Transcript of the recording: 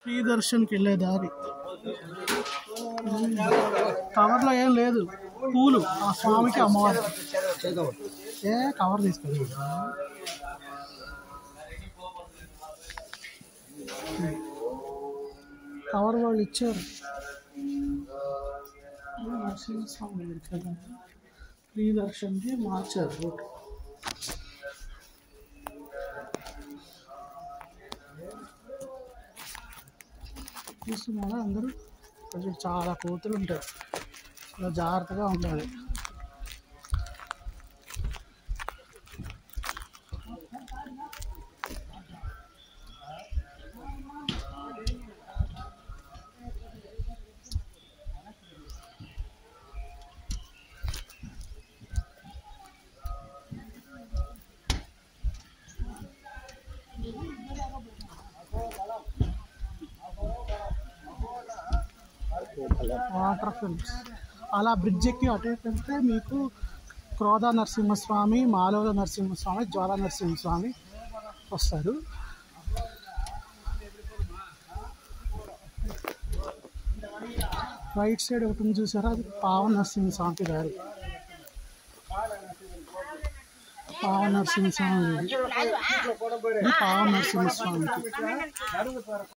Free దర్శన్కి వెళ్ళే దారి కవర్లో ఏం లేదు పూలు ఆ స్వామికి అమ్మవారు ఏ కవర్ తీసుకెళ్ళి కవర్ వాళ్ళు ఇచ్చారు నరసింహస్వామి దగ్గరికి వెళ్ళాలి. ఫ్రీ దర్శన్కి మార్చారు రూట్ చూస్తున్నారా అందరూ కొంచెం చాలా కోతులు ఉంటాయి చాలా జాగ్రత్తగా ఉండాలి వాటర్ ఫిల్మ్స్ అలా బ్రిడ్జ్ ఎక్కి అటు ఇటు వెళ్తే మీకు క్రోధ నరసింహస్వామి మాలవ నరసింహస్వామి జ్వాల నరసింహస్వామి వస్తారు రైట్ సైడ్ ఒకటి ఉంది చూసారా అది పావ నరసింహస్వామికి దారి పావ నరసింహస్వామి ఇది. ఇది పావ నరసింహస్వామికి